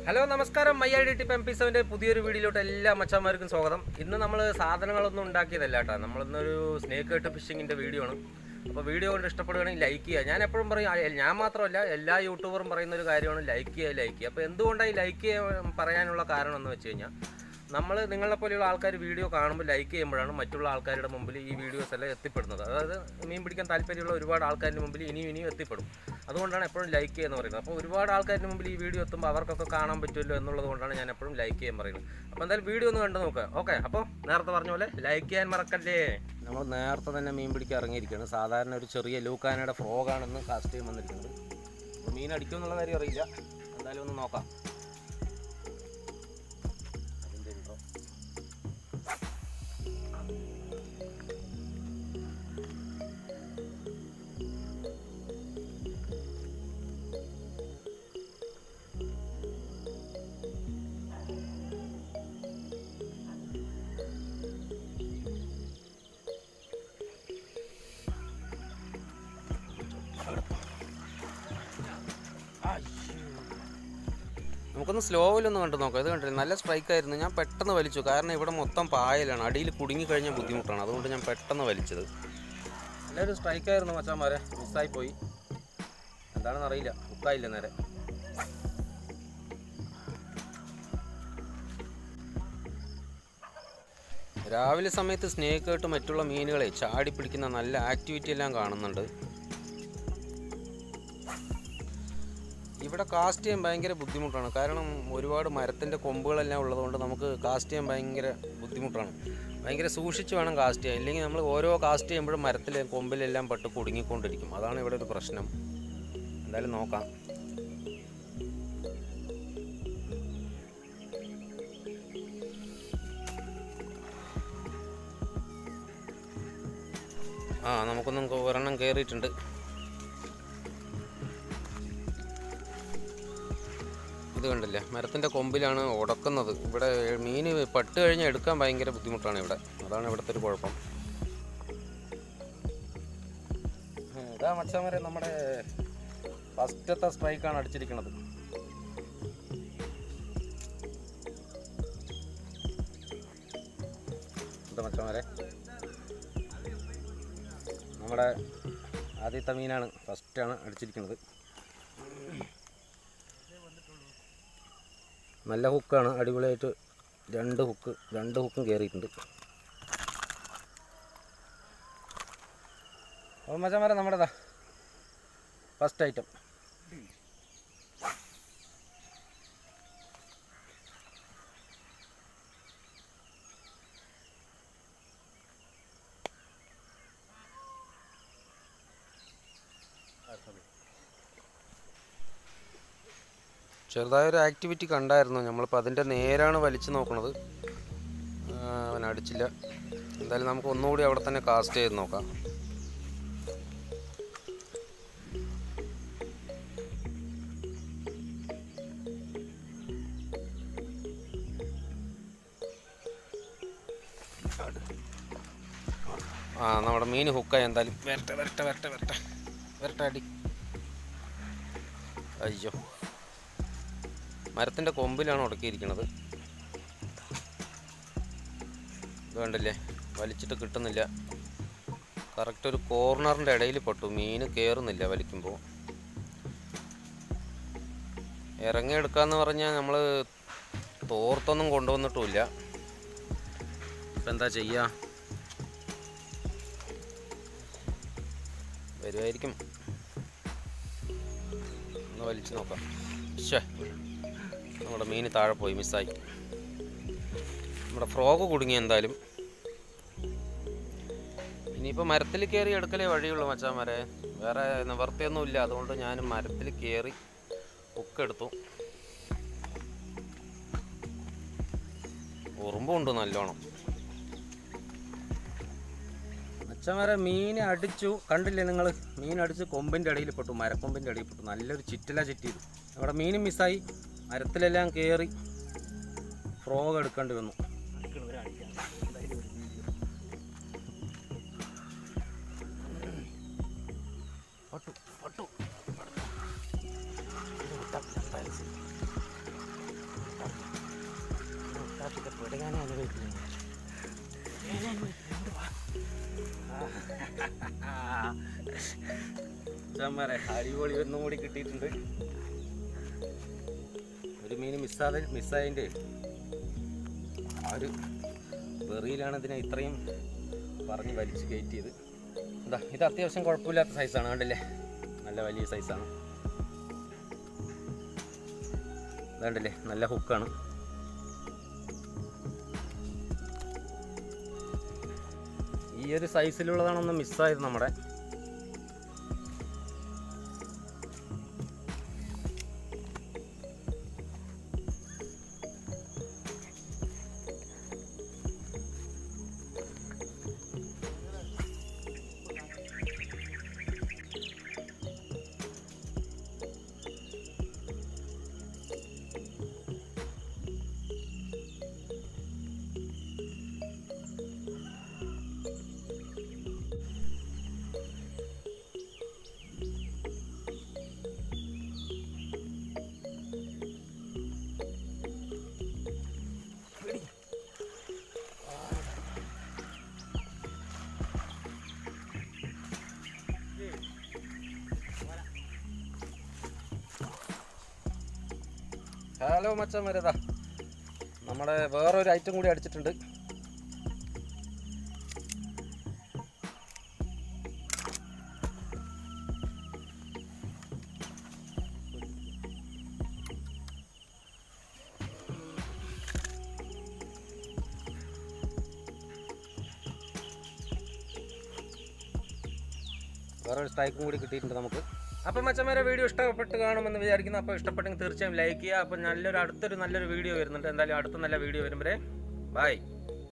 Hello നമസ്കാരം my I D T M P സെവൻ്റെ പുതിയൊരു വീഡിയോയിലോട്ട് എല്ലാ മച്ചന്മാർക്കും സ്വാഗതം ഇന്ന് നമ്മൾ സാധനങ്ങളൊന്നും ഉണ്ടാക്കിയതല്ല കേട്ടോ നമ്മളിന്നൊരു സ്നേക്ക് കട്ട് ഫിഷിങ്ങിൻ്റെ വീഡിയോ ആണ് അപ്പോൾ വീഡിയോ കൊണ്ട് ഇഷ്ടപ്പെടുകയാണെങ്കിൽ ലൈക്ക് ചെയ്യുക ഞാൻ എപ്പോഴും പറയും ആ, ഞാൻ മാത്രമല്ല എല്ലാ യൂട്യൂബറും പറയുന്ന ഒരു കാര്യമാണ് ലൈക്ക് ചെയ്യുക ലൈക്ക് ചെയ്യുക അപ്പോൾ എന്തുകൊണ്ടാണ് ഈ ലൈക്ക് ചെയ്യാൻ പറയാനുള്ള കാരണം എന്ന് വെച്ച് കഴിഞ്ഞാൽ നമ്മൾ നിങ്ങളെ പോലെയുള്ള ആൾക്കാർ വീഡിയോ കാണുമ്പോൾ ലൈക്ക് ചെയ്യുമ്പോഴാണ് മറ്റുള്ള ആൾക്കാരുടെ മുമ്പിൽ ഈ വീഡിയോസ് എല്ലാം എത്തിപ്പെടുന്നത് അതായത് മീൻ പിടിക്കാൻ താല്പര്യമുള്ള ഒരുപാട് ആൾക്കാരുടെ മുമ്പിൽ ഇനിയും ഇനിയും എത്തിപ്പെടും അതുകൊണ്ടാണ് എപ്പോഴും ലൈക്ക് ചെയ്യുന്നത് പറയുന്നത് അപ്പോൾ ഒരുപാട് ആൾക്കാരുടെ മുമ്പിൽ ഈ വീഡിയോ എത്തുമ്പോൾ അവർക്കൊക്കെ കാണാൻ പറ്റുമല്ലോ എന്നുള്ളത് കൊണ്ടാണ് ഞാൻ എപ്പോഴും ലൈക്ക് ചെയ്യാൻ പറയുന്നത് അപ്പോൾ എന്തായാലും വീഡിയോ ഒന്ന് കണ്ടു നോക്കുക ഓക്കെ അപ്പോൾ നേരത്തെ പറഞ്ഞ പോലെ ലൈക്ക് ചെയ്യാൻ മറക്കല്ലേ നമ്മൾ നേരത്തെ തന്നെ മീൻ പിടിക്കാൻ ഇറങ്ങിയിരിക്കുകയാണ് സാധാരണ ഒരു ചെറിയ ലൂക്കാനയുടെ ഫ്രോഗാണെന്ന് കാസ്റ്റ് ചെയ്യാൻ വന്നിരിക്കുന്നത് അപ്പോൾ മീൻ അടിക്കുമെന്നുള്ള കാര്യം അറിയില്ല എന്തായാലും ഒന്ന് നോക്കാം അതിൻ്റെ intro. നമുക്കൊന്ന് സ്ലോവിലൊന്ന് കണ്ടു നോക്കാം ഇത് കണ്ടില്ല നല്ല സ്ട്രൈക്ക് ആയിരുന്നു ഞാൻ പെട്ടെന്ന് വലിച്ചു കാരണം ഇവിടെ മൊത്തം പായലാണ് അടിയിൽ കുടുങ്ങി കഴിഞ്ഞ ബുദ്ധിമുട്ടാണ് അതുകൊണ്ട് ഞാൻ പെട്ടെന്ന് വലിച്ചത് നല്ലൊരു സ്ട്രൈക്ക് ആയിരുന്നു മച്ചാന്മാരെ മിസ്സായി പോയി എന്താണെന്ന് അറിയില്ല ബുക്കായില്ല നേരെ രാവിലെ സമയത്ത് സ്നേക്ക് ആയിട്ട് മറ്റുള്ള മീനുകളെ ചാടി പിടിക്കുന്ന നല്ല ആക്ടിവിറ്റി എല്ലാം കാണുന്നുണ്ട് ഇവിടെ കാസ്റ്റ് ചെയ്യാൻ ഭയങ്കര ബുദ്ധിമുട്ടാണ് കാരണം ഒരുപാട് മരത്തിൻ്റെ കൊമ്പുകളെല്ലാം ഉള്ളതുകൊണ്ട് നമുക്ക് കാസ്റ്റ് ചെയ്യാൻ ഭയങ്കര ബുദ്ധിമുട്ടാണ് ഭയങ്കര സൂക്ഷിച്ച് വേണം കാസ്റ്റ് ചെയ്യാൻ ഇല്ലെങ്കിൽ നമ്മൾ ഓരോ കാസ്റ്റ് ചെയ്യുമ്പോഴും മരത്തിലെ കൊമ്പിലെല്ലാം പെട്ട് കുടുങ്ങിക്കൊണ്ടിരിക്കും അതാണ് ഇവിടെ ഒരു പ്രശ്നം എന്തായാലും നോക്കാം ആ നമുക്കൊന്നും ഒരെണ്ണം കയറിയിട്ടുണ്ട് ഇത് കണ്ടില്ലേ മരത്തിൻ്റെ കൊമ്പിലാണ് ഉടക്കുന്നത് ഇവിടെ മീൻ പട്ട് കഴിഞ്ഞ് എടുക്കാൻ ഭയങ്കര ബുദ്ധിമുട്ടാണ് ഇവിടെ അതാണ് ഇവിടുത്തെ ഒരു കുഴപ്പം ഉം, ഇതാ മച്ചന്മാരെ നമ്മുടെ ഫസ്റ്റത്തെ സ്ട്രൈക്കാണ് അടിച്ചിരിക്കുന്നത് എന്താ മച്ചന്മാരെ നമ്മുടെ ആദ്യത്തെ മീനാണ് ഫസ്റ്റാണ് അടിച്ചിരിക്കുന്നത് നല്ല ഹുക്കാണ് അടിപൊളിയായിട്ട് രണ്ട് ഹുക്ക് രണ്ട് ഹുക്കും കയറിയിട്ടുണ്ട് അപ്പോൾ മച്ചന്മാരെ നമ്മുടെതാ ഫസ്റ്റ് ഐറ്റം ചെറുതായൊരു ആക്ടിവിറ്റി കണ്ടായിരുന്നു നമ്മളിപ്പോൾ അതിൻ്റെ നേരാണ് വലിച്ചു നോക്കണത് ആ, അവൻ അടിച്ചില്ല എന്തായാലും നമുക്ക് ഒന്നുകൂടി അവിടെ തന്നെ കാസ്റ്റ് ചെയ്ത് നോക്കാം ആ നമ്മുടെ മീൻ ഹുക്കായി എന്തായാലും വരട്ടെ വരട്ടെ വരട്ടെ വരട്ടെ വരട്ടെ അടി അയ്യോ മരത്തിൻ്റെ കൊമ്പിലാണ് ഉടക്കിയിരിക്കുന്നത് ഇത് കണ്ടില്ലേ വലിച്ചിട്ട് കിട്ടുന്നില്ല കറക്റ്റ് ഒരു കോർണറിൻ്റെ ഇടയിൽ പെട്ടു മീൻ കയറുന്നില്ല വലിക്കുമ്പോൾ ഇറങ്ങിയെടുക്കാന്ന് പറഞ്ഞാൽ നമ്മൾ തോർത്തൊന്നും കൊണ്ടുവന്നിട്ടുമില്ല ഇപ്പം എന്താ ചെയ്യുക വരുമായിരിക്കും ഒന്ന് വലിച്ചു നോക്കാം ശേ നമ്മുടെ മീൻ താഴെ പോയി മിസ്സായി നമ്മുടെ ഫ്രോഗ് കുടുങ്ങി എന്തായാലും ഇനിയിപ്പോൾ മരത്തിൽ കയറി എടുക്കലേ വഴിയുള്ളൂ മച്ചാന്മാരെ വേറെ നിവർത്തിയൊന്നും ഇല്ല അതുകൊണ്ട് ഞാൻ മരത്തിൽ കയറി ഉക്കെടുത്തു ഉറുമ്പുണ്ട് നല്ലോണം മച്ചന്മാരെ മീൻ അടിച്ചു കണ്ടില്ലേ നിങ്ങൾ മീൻ അടിച്ച് കൊമ്പിൻ്റെ ഇടയിൽ പെട്ടു മരക്കൊമ്പിൻ്റെ ഇടയിൽ പെട്ടു നല്ലൊരു ചിറ്റില ചിറ്റിയത് അവിടെ മീനും മിസ്സായി മരത്തിലെല്ലാം കയറി ഫ്രോഗ് എടുക്കേണ്ടി വന്നു പട്ടു പട്ടു ചമ്മരെ അടിപൊളി ഒന്നും കൂടി കിട്ടിയിട്ടുണ്ട് ഒരു മീൻ മിസ്സാതെ മിസ്സായതിൻ്റെ ആ ഒരു വെറിയിലാണ് ഇതിനെ ഇത്രയും പറഞ്ഞ് വലിച്ച് കയറ്റിയത് എന്താ ഇത് അത്യാവശ്യം കുഴപ്പമില്ലാത്ത സൈസാണ് കണ്ടില്ലേ നല്ല വലിയ സൈസാണ് ഇതാണ്ടല്ലേ നല്ല ഹുക്കാണ് ഈ ഒരു സൈസിലുള്ളതാണ് ഒന്ന് മിസ്സായത് നമ്മുടെ ഹലോ മച്ചൻ വരതാ നമ്മുടെ വേറൊരു ഐറ്റം കൂടി അടിച്ചിട്ടുണ്ട് വേറൊരു സ്ട്രൈക്കും കൂടി കിട്ടിയിട്ടുണ്ട് നമുക്ക് അപ്പം മച്ചന്മാരെ വീഡിയോ ഇഷ്ടപ്പെട്ട് കാണുമെന്ന് വിചാരിക്കുന്നു അപ്പോൾ ഇഷ്ടപ്പെട്ടെങ്കിൽ തീർച്ചയായും ലൈക്ക് ചെയ്യുക അപ്പം നല്ലൊരു അടുത്തൊരു നല്ലൊരു വീഡിയോ വരുന്നുണ്ട് എന്തായാലും അടുത്ത നല്ല വീഡിയോ വരുമ്പോഴേ ബൈ